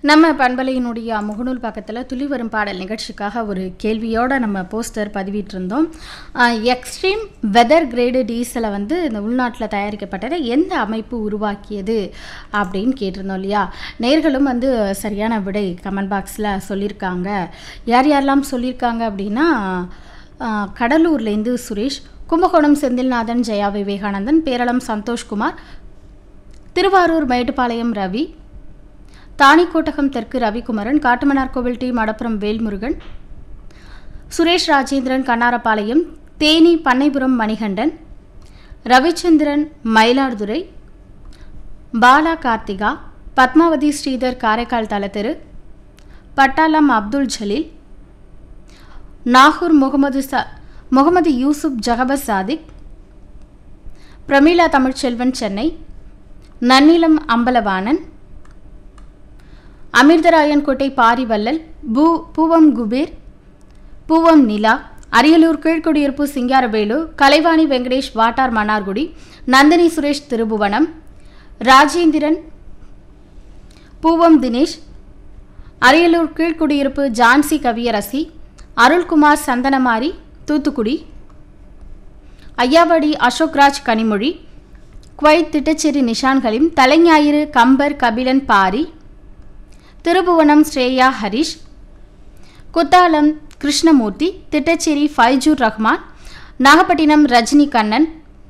நம்ம பண்பலையினுடைய முகநூல் பக்கத்தில் துளி வரும் பாடல் நிகழ்ச்சிக்காக ஒரு கேள்வியோட நம்ம போஸ்டர் பதிவிட்டிருந்தோம் எக்ஸ்ட்ரீம் வெதர் கிரேடு டீசலை வந்து இந்த உள்நாட்டில் தயாரிக்கப்பட்டதை எந்த அமைப்பு உருவாக்கியது அப்படின்னு கேட்டிருந்தோம் இல்லையா நேர்களும் வந்து சரியான விடை கமெண்ட் பாக்ஸில் சொல்லியிருக்காங்க யார் யாரெல்லாம் சொல்லியிருக்காங்க அப்படின்னா ஆஹ், கடலூர்லேருந்து சுரேஷ் கும்பகோணம் செந்தில்நாதன் ஜெயா விவேகானந்தன் பேரளம் சந்தோஷ்குமார் திருவாரூர் மேட்டுப்பாளையம் ரவி தாணிக்கோட்டகம் தெற்கு ரவிக்குமரன் காட்டுமன்னார்கோவில் டி மடப்புரம் வேல்முருகன் சுரேஷ் ராஜேந்திரன் கண்ணாரப்பாளையம் தேனி பண்ணைபுரம் மணிகண்டன் ரவிச்சந்திரன் மயிலாடுதுறை பாலா கார்த்திகா பத்மாவதி ஸ்ரீதர் காரைக்கால் தலத்தெரு பட்டாளம் அப்துல் ஜலீல் நாகூர் முகமது ச முகமது யூசுப் ஜஹபஸ் சாதிக் பிரமீளா தமிழ்ச்செல்வன் சென்னை நன்னிலம் அம்பலவாணன் அமிர்தராயன்கோட்டை பாரிவல்லல் பூ பூவம் குபேர் பூவம் நிலா அரியலூர் கீழ்குடியிருப்பு சிங்காரவேலு கலைவாணி வெங்கடேஷ் வாட்டார் மன்னார்குடி நந்தினி சுரேஷ் திருபுவனம் ராஜேந்திரன் பூவம் தினேஷ் அரியலூர் கீழ்குடியிருப்பு ஜான்சி கவியரசி அருள்குமார் சந்தனமாரி தூத்துக்குடி ஐயாவடி அசோக்ராஜ் கனிமொழி குவைத் திட்டச்சேரி நிஷான் கலீம் தலைஞாயிறு கம்பர் கபிலன் பாரி திருபுவனம் ஸ்ரேயா ஹரிஷ் குத்தாலம் கிருஷ்ணமூர்த்தி திட்டச்சேரி ஃபைஜூர் ரஹ்மான் நாகப்பட்டினம் ரஜினி கண்ணன்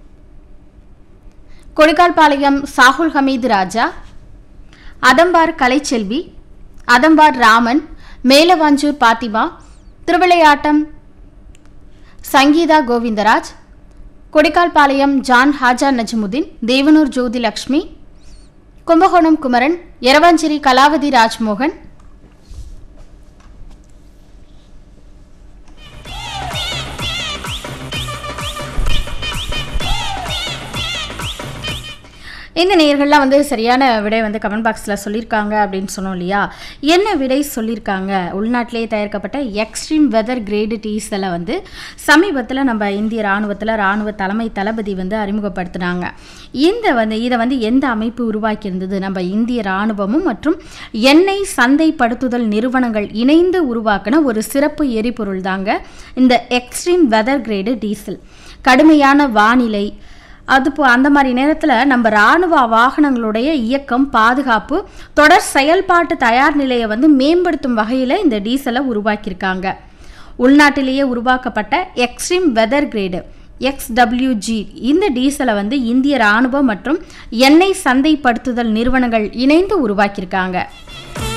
கொடிக்கால்பாளையம் சாகுல் ஹமீது ராஜா அதம்பார் கலைச்செல்வி அதம்பார் ராமன் மேலவாஞ்சூர் பாத்திமா திருவிளையாட்டம் சங்கீதா கோவிந்தராஜ் கொடிக்கால்பாளையம் ஜான் ஹாஜா நஜமுதீன் தேவனூர் ஜோதி லக்ஷ்மி கும்பகோணம் குமரன் எரவாஞ்சேரி கலாவதி ராஜ்மோகன் இந்த நேயர்கள்லாம் வந்து சரியான விடை வந்து கமெண்ட் பாக்ஸில் சொல்லியிருக்காங்க அப்படின்னு சொன்னோம் இல்லையா என்ன விடை சொல்லியிருக்காங்க உள்நாட்டிலேயே தயாரிக்கப்பட்ட எக்ஸ்ட்ரீம் வெதர் கிரேடு டீசலை வந்து சமீபத்தில் நம்ம இந்திய ராணுவத்தில் ராணுவ தலைமை தளபதி வந்து அறிமுகப்படுத்தினாங்க இந்த வந்து இதை வந்து எந்த அமைப்பு உருவாக்கியிருந்தது நம்ம இந்திய ராணுவமும் மற்றும் எண்ணெய் சந்தைப்படுத்துதல் நிறுவனங்கள் இணைந்து உருவாக்கின ஒரு சிறப்பு எரிபொருள் தாங்க இந்த எக்ஸ்ட்ரீம் வெதர் கிரேடு டீசல் கடுமையான வானிலை அது போ அந்த மாதிரி நேரத்தில் நம்ம இராணுவ வாகனங்களுடைய இயக்கம் பாதுகாப்பு தொடர் செயல்பாட்டு தயார் நிலையை வந்து மேம்படுத்தும் வகையில் இந்த டீசலை உருவாக்கியிருக்காங்க உள்நாட்டிலேயே உருவாக்கப்பட்ட எக்ஸ்ட்ரீம் வெதர் கிரேடு எக்ஸ்டபிள்யூஜி இந்த டீசலை வந்து இந்திய இராணுவம் மற்றும் எண்ணெய் சந்தைப்படுத்துதல் நிறுவனங்கள் இணைந்து உருவாக்கியிருக்காங்க